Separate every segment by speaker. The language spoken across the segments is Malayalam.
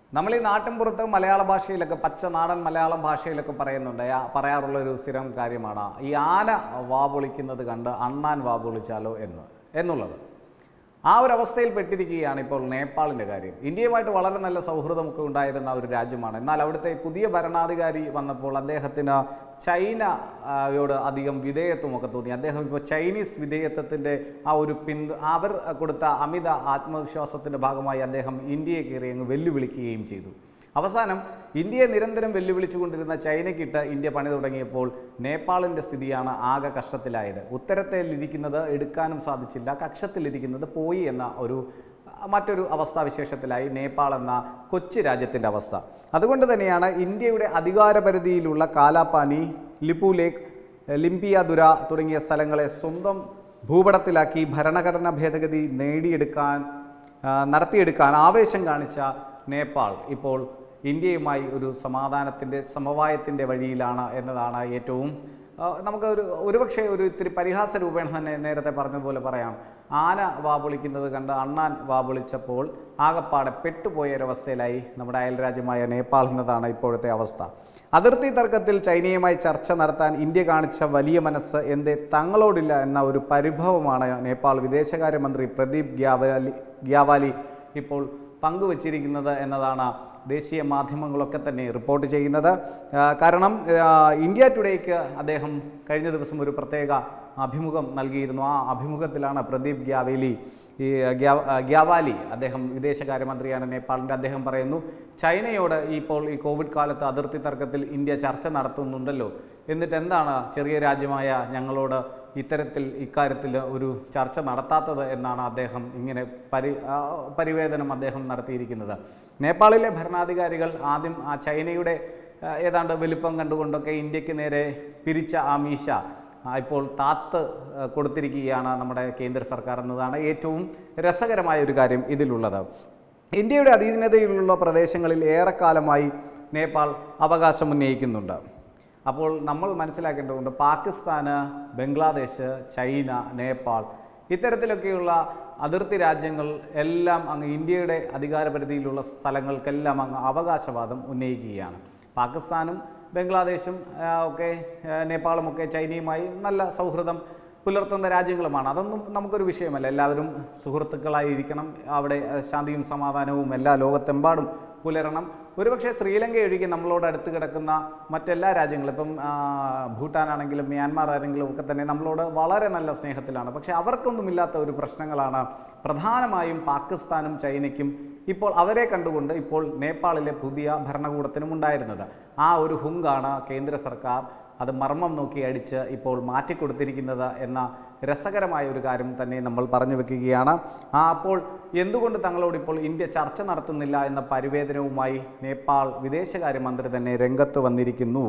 Speaker 1: നമ്മൾ ഈ നാട്ടിൻപുറത്ത് മലയാള ഭാഷയിലൊക്കെ പച്ച നാടൻ മലയാളം ഭാഷയിലൊക്കെ പറയുന്നുണ്ട് ആ പറയാറുള്ള ഒരു സ്ഥിരം കാര്യമാണ് ഈ ആന വാ പൊളിക്കുന്നത് കണ്ട് അണ്ണാൻ വാ പൊളിച്ചാലോ എന്ന് എന്നുള്ളത് ആ ഒരു അവസ്ഥയിൽ പെട്ടിരിക്കുകയാണ് ഇപ്പോൾ നേപ്പാളിൻ്റെ കാര്യം ഇന്ത്യയുമായിട്ട് വളരെ നല്ല സൗഹൃദമൊക്കെ ഉണ്ടായിരുന്ന ഒരു രാജ്യമാണ് എന്നാൽ അവിടുത്തെ പുതിയ ഭരണാധികാരി വന്നപ്പോൾ അദ്ദേഹത്തിന് ചൈനയോട് അധികം വിധേയത്വമൊക്കെ തോന്നി അദ്ദേഹം ഇപ്പോൾ ചൈനീസ് വിധേയത്വത്തിൻ്റെ ആ ഒരു പിൻ അവർ കൊടുത്ത അമിത ആത്മവിശ്വാസത്തിൻ്റെ ഭാഗമായി അദ്ദേഹം ഇന്ത്യയെ കയറി അങ്ങ് വെല്ലുവിളിക്കുകയും ചെയ്തു അവസാനം ഇന്ത്യയെ നിരന്തരം വെല്ലുവിളിച്ചുകൊണ്ടിരുന്ന ചൈനയ്ക്കിട്ട് ഇന്ത്യ പണി തുടങ്ങിയപ്പോൾ നേപ്പാളിൻ്റെ സ്ഥിതിയാണ് ആകെ കഷ്ടത്തിലായത് ഉത്തരത്തിലിരിക്കുന്നത് എടുക്കാനും സാധിച്ചില്ല കക്ഷത്തിലിരിക്കുന്നത് പോയി എന്ന ഒരു മറ്റൊരു അവസ്ഥാവിശേഷത്തിലായി നേപ്പാൾ എന്ന കൊച്ചു രാജ്യത്തിൻ്റെ അവസ്ഥ അതുകൊണ്ട് തന്നെയാണ് ഇന്ത്യയുടെ അധികാരപരിധിയിലുള്ള കാലാപാനി ലിപു ലേക്ക് ലിംപിയാദുര തുടങ്ങിയ സ്ഥലങ്ങളെ സ്വന്തം ഭൂപടത്തിലാക്കി ഭരണഘടനാ ഭേദഗതി നേടിയെടുക്കാൻ ആ, നടത്തിയെടുക്കാൻ ആവേശം കാണിച്ച നേപ്പാൾ ഇപ്പോൾ ഇന്ത്യയുമായി ഒരു സമാധാനത്തിൻ്റെ സമവായത്തിൻ്റെ വഴിയിലാണ് എന്നതാണ് ഏറ്റവും ആ, നമുക്ക് ഒരു ഒരുപക്ഷെ ഒരു ഇത്തിരി പരിഹാസ രൂപേണ തന്നെ നേരത്തെ പറഞ്ഞതുപോലെ പറയാം ആന വാപൊളിക്കുന്നത് കണ്ട് അണ്ണാൻ വാപൊളിച്ചപ്പോൾ ആകപ്പാടെ പെട്ടുപോയ ഒരവസ്ഥയിലായി നമ്മുടെ അയൽരാജ്യമായ നേപ്പാൾ എന്നതാണ് ഇപ്പോഴത്തെ അവസ്ഥ അതിർത്തി തർക്കത്തിൽ ചൈനയുമായി ചർച്ച നടത്താൻ ഇന്ത്യ കാണിച്ച വലിയ മനസ്സ് എന്തേ തങ്ങളോടില്ല എന്ന ഒരു പരിഭവമാണ് നേപ്പാൾ വിദേശകാര്യമന്ത്രി പ്രദീപ് ഗ്യാവാലി ഗ്യാവാലി ഇപ്പോൾ പങ്കുവച്ചിരിക്കുന്നത് എന്നതാണ് ദേശീയ മാധ്യമങ്ങളൊക്കെ തന്നെ റിപ്പോർട്ട് ചെയ്യുന്നത് ആ, കാരണം ആ, ഇന്ത്യ ടുഡേക്ക് അദ്ദേഹം കഴിഞ്ഞ ദിവസം ഒരു പ്രത്യേക അഭിമുഖം നൽകിയിരുന്നു ആ അഭിമുഖത്തിലാണ് പ്രദീപ് ഗ്യാവേലി ഈ ഗ്യാ- ആ, ഗ്യാവാലി അദ്ദേഹം വിദേശകാര്യമന്ത്രിയാണ് നേപ്പാളിൻ്റെ അദ്ദേഹം പറയുന്നു ചൈനയോട് ഇപ്പോൾ ഈ കോവിഡ് കാലത്ത് അതിർത്തി തർക്കത്തിൽ ഇന്ത്യ ചർച്ച നടത്തുന്നുണ്ടല്ലോ എന്നിട്ട് എന്താണ് ചെറിയ രാജ്യമായ ഞങ്ങളോട് ഇത്തരത്തിൽ ഇക്കാര്യത്തിൽ ഒരു ചർച്ച നടത്താത്തത് എന്നാണ് അദ്ദേഹം ഇങ്ങനെ പരി ആ, പരിവേദനം അദ്ദേഹം നടത്തിയിരിക്കുന്നത് നേപ്പാളിലെ ഭരണാധികാരികൾ ആദ്യം ആ ചൈനയുടെ ആ, ഏതാണ്ട് വലിപ്പം കണ്ടുകൊണ്ടൊക്കെ ഇന്ത്യക്ക് നേരെ പിരിച്ച ആ മീശ ആ, ഇപ്പോൾ താത്ത് ആ, കൊടുത്തിരിക്കുകയാണ് നമ്മുടെ കേന്ദ്ര സർക്കാർ എന്നതാണ് ഏറ്റവും രസകരമായ ഒരു കാര്യം ഇതിലുള്ളത് ഇന്ത്യയുടെ അധീനതയിലുള്ള പ്രദേശങ്ങളിൽ ഏറെക്കാലമായി നേപ്പാൾ അവകാശം ഉന്നയിക്കുന്നുണ്ട് അപ്പോൾ നമ്മൾ മനസ്സിലാക്കേണ്ടതുണ്ട് പാകിസ്ഥാന് ബംഗ്ലാദേശ് ചൈന നേപ്പാൾ ഇത്തരത്തിലൊക്കെയുള്ള അതിർത്തി രാജ്യങ്ങൾ എല്ലാം അങ്ങ് ഇന്ത്യയുടെ അധികാരപരിധിയിലുള്ള സ്ഥലങ്ങൾക്കെല്ലാം അങ്ങ് അവകാശവാദം ഉന്നയിക്കുകയാണ് പാകിസ്ഥാനും ബംഗ്ലാദേശും ആ, ഒക്കെ ആ, നേപ്പാളും ഒക്കെ ചൈനയുമായി നല്ല സൗഹൃദം പുലർത്തുന്ന രാജ്യങ്ങളുമാണ് അതൊന്നും നമുക്കൊരു വിഷയമല്ല എല്ലാവരും സുഹൃത്തുക്കളായി ഇരിക്കണം അവിടെ ആ, ശാന്തിയും സമാധാനവും എല്ലാ ലോകത്തെമ്പാടും പുലരണം ഒരുപക്ഷെ ശ്രീലങ്ക ഒഴികെ നമ്മളോട് അടുത്ത് കിടക്കുന്ന മറ്റെല്ലാ രാജ്യങ്ങളും ഇപ്പം ആ, ഭൂട്ടാനാണെങ്കിലും മ്യാൻമാർ ആണെങ്കിലും ഒക്കെ തന്നെ നമ്മളോട് വളരെ നല്ല സ്നേഹത്തിലാണ് പക്ഷേ അവർക്കൊന്നുമില്ലാത്ത ഒരു പ്രശ്നങ്ങളാണ് പ്രധാനമായും പാകിസ്ഥാനും ചൈനയ്ക്കും ഇപ്പോൾ അവരെ കണ്ടുകൊണ്ട് ഇപ്പോൾ നേപ്പാളിലെ പുതിയ ഭരണകൂടത്തിനും ഉണ്ടായിരുന്നത് ആ ഒരു ഹുങ്കാണ് കേന്ദ്ര സർക്കാർ അത് മർമ്മം നോക്കി അടിച്ച് ഇപ്പോൾ മാറ്റിക്കൊടുത്തിരിക്കുന്നത് എന്ന രസകരമായ ഒരു കാര്യം തന്നെ നമ്മൾ പറഞ്ഞു വെക്കുകയാണ് ആ അപ്പോൾ എന്തുകൊണ്ട് തങ്ങളോട് ഇപ്പോൾ ഇന്ത്യ ചർച്ച നടത്തുന്നില്ല എന്ന പരിവേദനവുമായി നേപ്പാൾ വിദേശകാര്യമന്ത്രി തന്നെ രംഗത്ത് വന്നിരിക്കുന്നു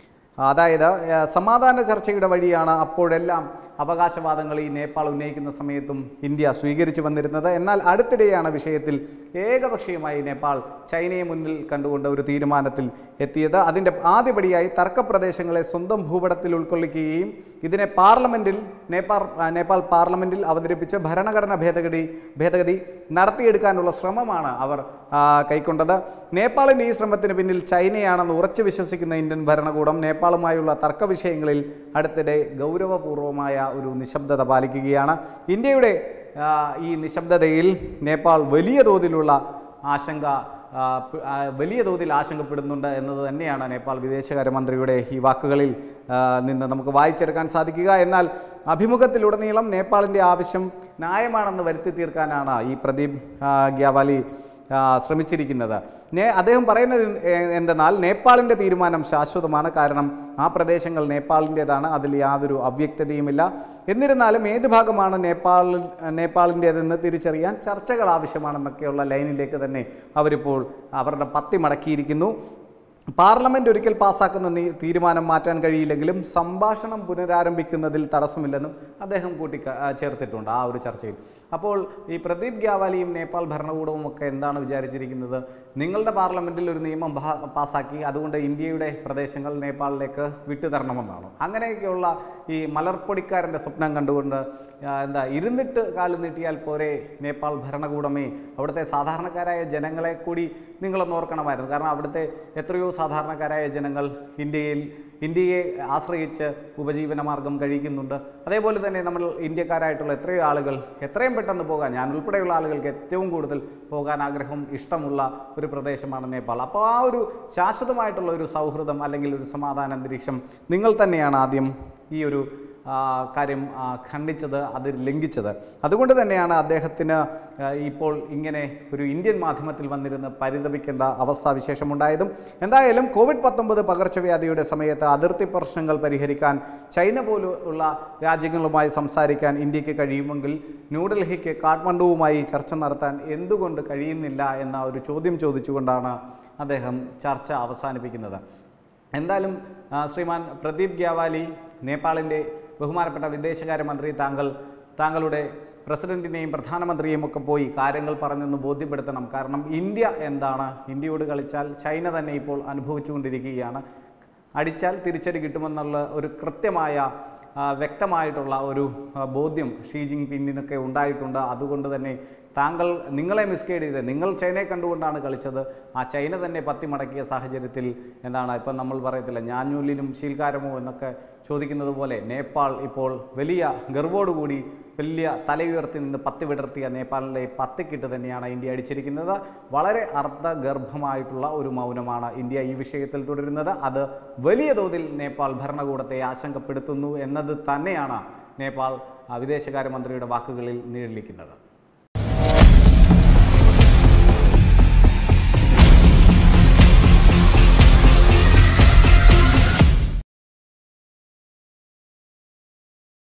Speaker 1: അതായത് ഏഹ്, സമാധാന ചർച്ചയുടെ വഴിയാണ് അപ്പോഴെല്ലാം അവകാശവാദങ്ങൾ ഈ നേപ്പാൾ ഉന്നയിക്കുന്ന സമയത്തും ഇന്ത്യ സ്വീകരിച്ചു വന്നിരുന്നത് എന്നാൽ അടുത്തിടെയാണ് വിഷയത്തിൽ ഏകപക്ഷീയമായി നേപ്പാൾ ചൈനയെ മുന്നിൽ കണ്ടുകൊണ്ട് ഒരു തീരുമാനത്തിൽ എത്തിയത് അതിൻ്റെ ആദ്യപടിയായി തർക്കപ്രദേശങ്ങളെ സ്വന്തം ഭൂപടത്തിൽ ഉൾക്കൊള്ളിക്കുകയും ഇതിനെ പാർലമെൻറ്റിൽ നേപ്പാൾ ആ, നേപ്പാൾ പാർലമെൻറ്റിൽ അവതരിപ്പിച്ച് ഭരണഘടനാ ഭേദഗതി ഭേദഗതി നടത്തിയെടുക്കാനുള്ള ശ്രമമാണ് അവർ ആ, കൈക്കൊണ്ടത് നേപ്പാളിൻ്റെ ഈ ശ്രമത്തിന് പിന്നിൽ ചൈനയാണെന്ന് ഉറച്ചു വിശ്വസിക്കുന്ന ഇന്ത്യൻ ഭരണകൂടം നേപ്പാളുമായുള്ള തർക്ക വിഷയങ്ങളിൽ അടുത്തിടെ ഗൗരവപൂർവമായ ഒരു നിശബ്ദത പാലിക്കുകയാണ് ഇന്ത്യയുടെ ആ, ഈ നിശബ്ദതയിൽ നേപ്പാൾ വലിയ തോതിലുള്ള ആശങ്ക ആ, പ്- ആ, വലിയ തോതിൽ ആശങ്കപ്പെടുന്നുണ്ട് എന്നത് തന്നെയാണ് നേപ്പാൾ വിദേശകാര്യമന്ത്രിയുടെ ഈ വാക്കുകളിൽ ആ, നിന്ന് നമുക്ക് വായിച്ചെടുക്കാൻ സാധിക്കുക എന്നാൽ അഭിമുഖത്തിലുടനീളം നേപ്പാളിൻ്റെ ആവശ്യം ന്യായമാണെന്ന് വരുത്തി തീർക്കാനാണ് ഈ പ്രദീപ് ആ, ഗ്യാവാലി ആ, ശ്രമിച്ചിരിക്കുന്നത് നേ അദ്ദേഹം പറയുന്നത് എ- എന്തെന്നാൽ നേപ്പാളിൻ്റെ തീരുമാനം ശാശ്വതമാണ് കാരണം ആ പ്രദേശങ്ങൾ നേപ്പാളിൻ്റേതാണ് അതിൽ യാതൊരു അവ്യക്തതയുമില്ല എന്നിരുന്നാലും ഏത് ഭാഗമാണ് നേപ്പാളിൽ നേപ്പാളിൻ്റേതെന്ന് തിരിച്ചറിയാൻ ചർച്ചകൾ ആവശ്യമാണെന്നൊക്കെയുള്ള ലൈനിലേക്ക് തന്നെ അവരിപ്പോൾ അവരുടെ പത്തി മടക്കിയിരിക്കുന്നു പാർലമെന്റ് ഒരിക്കൽ പാസാക്കുന്ന നീ- തീരുമാനം മാറ്റാൻ കഴിയില്ലെങ്കിലും സംഭാഷണം പുനരാരംഭിക്കുന്നതിൽ തടസ്സമില്ലെന്നും അദ്ദേഹം കൂട്ടി ചേർത്തിട്ടുണ്ട് ആ ഒരു ചർച്ചയിൽ അപ്പോൾ ഈ പ്രദീപ് ഗ്യാവാലിയും നേപ്പാൾ ഭരണകൂടവും ഒക്കെ എന്താണ് വിചാരിച്ചിരിക്കുന്നത് നിങ്ങളുടെ പാർലമെൻറ്റിൽ ഒരു നിയമം പാ- പാസ്സാക്കി അതുകൊണ്ട് ഇന്ത്യയുടെ പ്രദേശങ്ങൾ നേപ്പാളിലേക്ക് വിട്ടുതരണമെന്നാണ് അങ്ങനെയൊക്കെയുള്ള ഈ മലർപ്പൊടിക്കാരൻ്റെ സ്വപ്നം കണ്ടുകൊണ്ട് ആ, എന്താ ഇരുന്നിട്ട് കാല് നീട്ടിയാൽ പോരെ നേപ്പാൾ ഭരണകൂടമേ അവിടുത്തെ സാധാരണക്കാരായ ജനങ്ങളെ കൂടി നിങ്ങളൊന്ന് ഓർക്കണമായിരുന്നു കാരണം അവിടുത്തെ എത്രയോ സാധാരണക്കാരായ ജനങ്ങൾ ഇന്ത്യയിൽ ഇന്ത്യയെ ആശ്രയിച്ച് ഉപജീവന മാർഗം കഴിക്കുന്നുണ്ട് അതേപോലെ തന്നെ നമ്മൾ ഇന്ത്യക്കാരായിട്ടുള്ള എത്രയോ ആളുകൾ എത്രയും പെട്ടെന്ന് പോകാൻ ഞാൻ ഉൾപ്പെടെയുള്ള ആളുകൾക്ക് ഏറ്റവും കൂടുതൽ പോകാൻ ആഗ്രഹം ഇഷ്ടമുള്ള ഒരു പ്രദേശമാണ് നേപ്പാൾ അപ്പോൾ ആ ഒരു ശാശ്വതമായിട്ടുള്ള ഒരു സൗഹൃദം അല്ലെങ്കിൽ ഒരു സമാധാന അന്തരീക്ഷം നിങ്ങൾ തന്നെയാണ് ആദ്യം ഈ ഒരു ആ, കാര്യം ആ, ഖണ്ഡിച്ചത് അത് ലംഘിച്ചത് അതുകൊണ്ട് തന്നെയാണ് അദ്ദേഹത്തിന് ആ, ഇപ്പോൾ ഇങ്ങനെ ഒരു ഇന്ത്യൻ മാധ്യമത്തിൽ വന്നിരുന്ന് പരിതപിക്കേണ്ട അവസ്ഥാവിശേഷമുണ്ടായതും എന്തായാലും കോവിഡ് പത്തൊമ്പത് പകർച്ചവ്യാധിയുടെ സമയത്ത് അതിർത്തി പ്രശ്നങ്ങൾ പരിഹരിക്കാൻ ചൈന പോലുള്ള രാജ്യങ്ങളുമായി സംസാരിക്കാൻ ഇന്ത്യക്ക് കഴിയുമെങ്കിൽ ന്യൂഡൽഹിക്ക് കാഠ്മണ്ഡുവുമായി ചർച്ച നടത്താൻ എന്തുകൊണ്ട് കഴിയുന്നില്ല എന്ന ഒരു ചോദ്യം ചോദിച്ചുകൊണ്ടാണ് അദ്ദേഹം ചർച്ച അവസാനിപ്പിക്കുന്നത് എന്തായാലും ആ, ശ്രീമാൻ പ്രദീപ് ഗ്യാവാലി നേപ്പാളിൻ്റെ ബഹുമാനപ്പെട്ട വിദേശകാര്യമന്ത്രി താങ്കൾ താങ്കളുടെ പ്രസിഡന്റിനെയും പ്രധാനമന്ത്രിയെയും ഒക്കെ പോയി കാര്യങ്ങൾ പറഞ്ഞൊന്ന് ബോധ്യപ്പെടുത്തണം കാരണം ഇന്ത്യ എന്താണ് ഇന്ത്യയോട് കളിച്ചാൽ ചൈന തന്നെ ഇപ്പോൾ അനുഭവിച്ചുകൊണ്ടിരിക്കുകയാണ് അടിച്ചാൽ തിരിച്ചടി കിട്ടുമെന്നുള്ള ഒരു കൃത്യമായ ആ, വ്യക്തമായിട്ടുള്ള ഒരു ആ, ബോധ്യം ഷീ ജിങ് പിന്നിനൊക്കെ ഉണ്ടായിട്ടുണ്ട് അതുകൊണ്ട് തന്നെ താങ്കൾ നിങ്ങളെ മിസ്ഗൈഡ് ചെയ്ത് നിങ്ങൾ ചൈനയെ കണ്ടുകൊണ്ടാണ് കളിച്ചത് ആ ചൈന തന്നെ പത്തി മടക്കിയ സാഹചര്യത്തിൽ എന്താണ് ഇപ്പം നമ്മൾ പറയത്തില്ല ഞാഞ്ഞൂലിനും ശീൽക്കാരമോ എന്നൊക്കെ ചോദിക്കുന്നത് പോലെ നേപ്പാൾ ഇപ്പോൾ വലിയ ഗർവോടുകൂടി വലിയ തലയുയർത്തി നിന്ന് പത്തി വിടർത്തിയ നേപ്പാളിലെ പത്തിക്കിട്ട് തന്നെയാണ് ഇന്ത്യ അടിച്ചിരിക്കുന്നത് വളരെ അർത്ഥഗർഭമായിട്ടുള്ള ഒരു മൗനമാണ് ഇന്ത്യ ഈ വിഷയത്തിൽ തുടരുന്നത് അത് വലിയ തോതിൽ നേപ്പാൾ ഭരണകൂടത്തെ ആശങ്കപ്പെടുത്തുന്നു എന്നത് തന്നെയാണ് നേപ്പാൾ ആ, വിദേശകാര്യമന്ത്രിയുടെ വാക്കുകളിൽ നിഴലിക്കുന്നത്